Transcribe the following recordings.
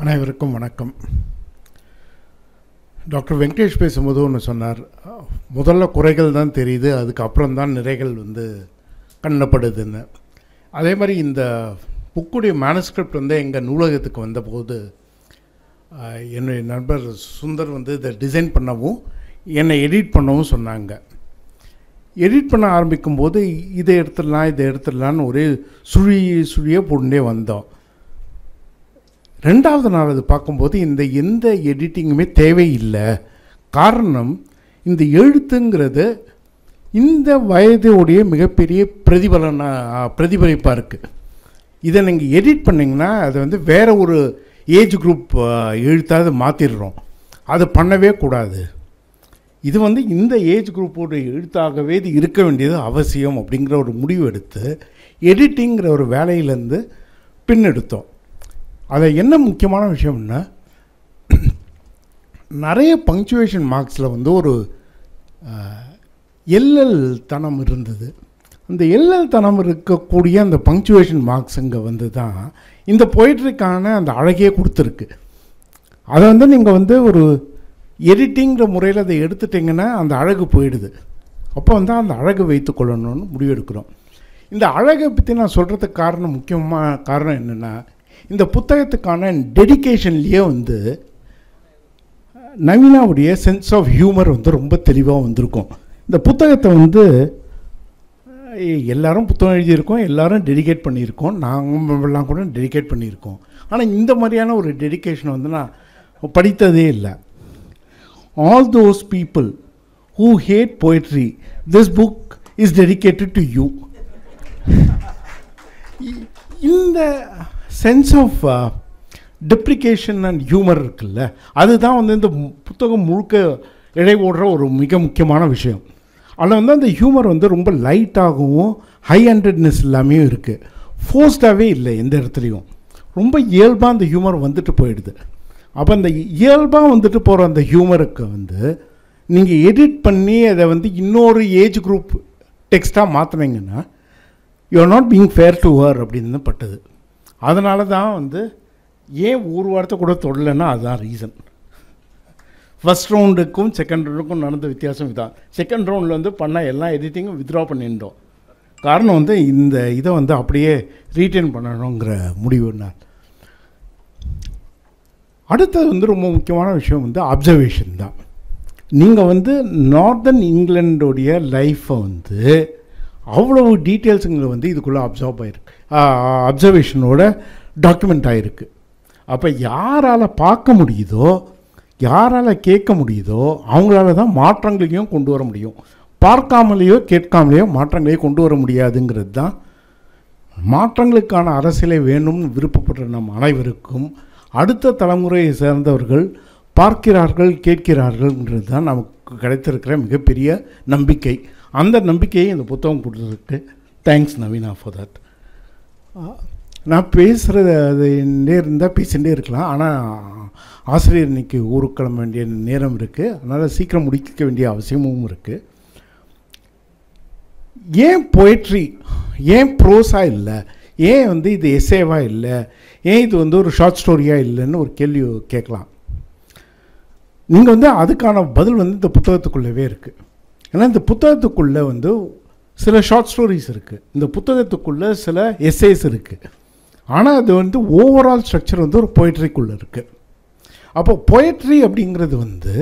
அனைவருக்கும் வணக்கம் டாக்டர் வெங்கடேஷ் பேசும்போது ஒன்று சொன்னார் முதல்ல குறைகள் தான் தெரியுது அதுக்கப்புறம் தான் நிறைகள் வந்து கண்ணப்படுதுன்னு அதே மாதிரி இந்த புக்குடைய மேனஸ்கிரிப்ட் வந்து எங்கள் நூலகத்துக்கு வந்தபோது ஆஹ், என்னுடைய நண்பர் சுந்தர் வந்து இதை டிசைன் பண்ணவும் என்னை எடிட் பண்ணவும் சொன்னாங்க எடிட் பண்ண ஆரம்பிக்கும்போது இதை எடுத்துடலாம் இதை எடுத்துடலான்னு ஒரே சுழி சுழியே போட்டுட்டே வந்தோம் ரெண்டாவது நாள் அது பார்க்கும்போது இந்த எந்த எடிட்டிங்குமே தேவையில்லை காரணம் இந்த எழுத்துங்கிறது இந்த வயதுடைய மிகப்பெரிய பிரதிபலனா பிரதிபலிப்பாக இருக்குது இதை நீங்கள் எடிட் பண்ணிங்கன்னா அது வந்து வேற ஒரு ஏஜ் குரூப் எழுத்தாவது மாற்றிடுறோம் அது பண்ணவே கூடாது இது வந்து இந்த ஏஜ் குரூப்போட எழுத்தாகவே இது இருக்க வேண்டியது அவசியம் அப்படிங்கிற ஒரு முடிவு எடுத்து எடிட்டிங்கிற ஒரு வேலையிலேருந்து பின்னெடுத்தோம் அதில் என்ன முக்கியமான விஷயம்னா நிறைய பங்க்சுவேஷன் மார்க்ஸில் வந்து ஒரு எல்எல் தனம் இருந்தது அந்த எல்எல் தனம் இருக்கக்கூடிய அந்த பங்க்சுவேஷன் மார்க்ஸ் இங்கே வந்து தான் இந்த பொயிட்ரிக்கான அந்த அழகையே கொடுத்துருக்கு அதை வந்து நீங்கள் வந்து ஒரு எடிட்டிங்கிற முறையில் அதை எடுத்துட்டிங்கன்னா அந்த அழகு போயிடுது அப்போ வந்து அந்த அழகு வைத்துக்கொள்ளணும்னு முடிவெடுக்கிறோம் இந்த அழகை பற்றி நான் சொல்கிறதுக்கு காரணம் முக்கியமாக காரணம் என்னென்னா இந்த புத்தகத்துக்கான டெடிகேஷன்லேயே வந்து நவீனாவுடைய சென்ஸ் ஆஃப் ஹியூமர் வந்து ரொம்ப தெளிவாக வந்திருக்கும் இந்த புத்தகத்தை வந்து அஹ், எல்லாரும் புத்தகம் எழுதியிருக்கோம் எல்லாரும் டெடிகேட் பண்ணியிருக்கோம் நாங்கள்லாம் கூட டெடிகேட் பண்ணியிருக்கோம் ஆனால் இந்த மாதிரியான ஒரு டெடிகேஷனை வந்து நான் படித்ததே இல்லை all those people who hate poetry this book is dedicated to you இந்த sense of deprecation and humour இருக்குல்ல அதுதான் வந்து இந்த மு- புத்தகம் முழுக்க இடை ஓடுற ஒரு மிக முக்கியமான விஷயம் அதில் வந்து அந்த ஹியூமர் வந்து ரொம்ப லைட்டாகவும் ஹை ஹண்ட்ரட்னஸ் இல்லாமையும் இருக்குது ஃபோர்ஸ்டாகவே இல்லை எந்த இடத்துலையும் ரொம்ப இயல்பாக அந்த ஹியூமர் வந்துட்டு போயிடுது அப்போ அந்த இயல்பாக வந்துட்டு போகிற அந்த ஹியூமருக்கு வந்து நீங்கள் எடிட் பண்ணி அதை வந்து இன்னொரு ஏஜ் குரூப் டெக்ஸ்ட்டாக மாற்றினீங்கன்னா you are not being fair to her அப்படின்னு பட்டது அதனால தான் வந்து ஏன் ஒரு வாரத்தை கூட தொடலைன்னா அதுதான் ரீசன் ஃபஸ்ட் ரவுண்டுக்கும் செகண்ட் ரவுண்டுக்கும் நடந்த வித்தியாசம் இதான் செகண்ட் ரவுண்டில் வந்து பண்ண எல்லா எடிட்டிங்கும் வித்ட்ரா பண்ணியிருந்தோம் காரணம் வந்து இந்த இதை வந்து அப்படியே ரீட்டைன் பண்ணணுங்கிற முடிவுன்னா அடுத்தது வந்து ரொம்ப முக்கியமான விஷயம் வந்து அப்சர்வேஷன் தான் நீங்கள் வந்து நார்தன் இங்கிலாண்டோடைய லைஃப்பை வந்து அவ்வளவு டீட்டெயில்ஸுங்களை வந்து இதுக்குள்ளே அப்சர்வ் ஆகிருக்கு அப்சர்வேஷனோட டாக்குமெண்ட் ஆகிருக்கு அப்போ யாரால் பார்க்க முடியுதோ யாரால் கேட்க முடியுதோ அவங்களால தான் மாற்றங்களையும் கொண்டு வர முடியும் பார்க்காமலேயோ கேட்காமலேயோ மாற்றங்களை கொண்டு வர முடியாதுங்கிறது தான் மாற்றங்களுக்கான அரசியலை வேணும்னு விருப்பப்படுற நம் அனைவருக்கும் அடுத்த தலைமுறையை சேர்ந்தவர்கள் பார்க்கிறார்கள் கேட்கிறார்கள்ன்றது தான் நமக்கு கிடைத்திருக்கிற மிகப்பெரிய நம்பிக்கை அந்த நம்பிக்கையை இந்த புத்தகம் கொடுத்துருக்கு தேங்க்ஸ் நவீனா ஃபார் தட் நான் பேசுகிறது அது இருந்தால் பேசிகிட்டே இருக்கலாம் ஆனால் ஆசிரியர் இன்னைக்கு ஊருக்கு கிளம்ப வேண்டிய நேரம் இருக்குது அதனால் சீக்கிரம் முடிக்க வேண்டிய அவசியமும் இருக்குது ஏன் poetry ஏன் ப்ரோஸாக இல்லை ஏன் வந்து இது எஸ்ஏவாக இல்லை ஏன் இது வந்து ஒரு ஷார்ட் ஸ்டோரியாக இல்லைன்னு ஒரு கேள்வி கேட்கலாம் நீங்கள் வந்து அதுக்கான பதில் வந்து இந்த புத்தகத்துக்குள்ளவே இருக்குது ஏன்னா இந்த புத்தகத்துக்குள்ளே வந்து சில ஷார்ட் ஸ்டோரிஸ் இருக்குது இந்த புத்தகத்துக்குள்ளே சில எஸ்ஏஸ் இருக்குது ஆனால் அது வந்து ஓவரால் ஸ்ட்ரக்சர் வந்து ஒரு பொயட்ரிக்குள்ளே இருக்குது அப்போ பொயட்ரி அப்படிங்கிறது வந்து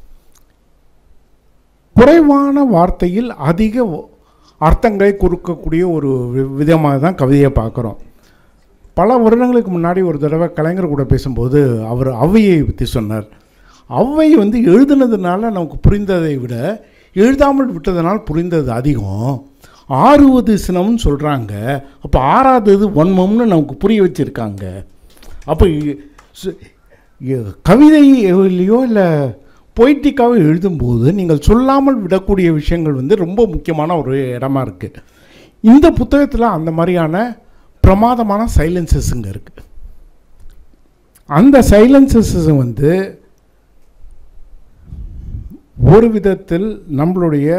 குறைவான வார்த்தையில் அதிக அர்த்தங்களை கொடுக்கக்கூடிய ஒரு வி- விதமாக தான் கவிதையை பார்க்குறோம் பல வருடங்களுக்கு முன்னாடி ஒரு தடவை கலைஞர் கூட பேசும்போது அவர் ஔவையை பற்றி சொன்னார் ஔவை வந்து எழுதுனதுனால நமக்கு புரிந்ததை விட எழுதாமல் விட்டதனால் புரிந்தது அதிகம் ஆறுவது சினம்னு சொல்கிறாங்க அப்போ ஆறாதது ஒன்மம்னு நமக்கு புரிய வச்சுருக்காங்க அப்போ இ- சு- இ- கவிதையிலையோ இல்லை பொய்ட்டிக்காவோ எழுதும்போது நீங்கள் சொல்லாமல் விடக்கூடிய விஷயங்கள் வந்து ரொம்ப முக்கியமான ஒரு இடமா இருக்குது இந்த புத்தகத்தில் அந்த மாதிரியான பிரமாதமான சைலன்சஸ்ங்க இருக்குது அந்த சைலன்சஸ் வந்து ஒரு விதத்தில் நம்மளுடைய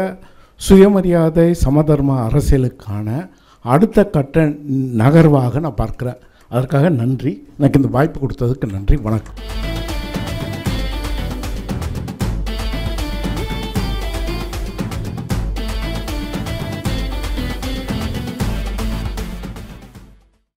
சுயமரியாதை சமதர்ம அரசியலுக்கான அடுத்த கட்ட நகர்வாக நான் பார்க்குறேன் அதற்காக நன்றி எனக்கு இந்த வாய்ப்பு கொடுத்ததுக்கு நன்றி வணக்கம்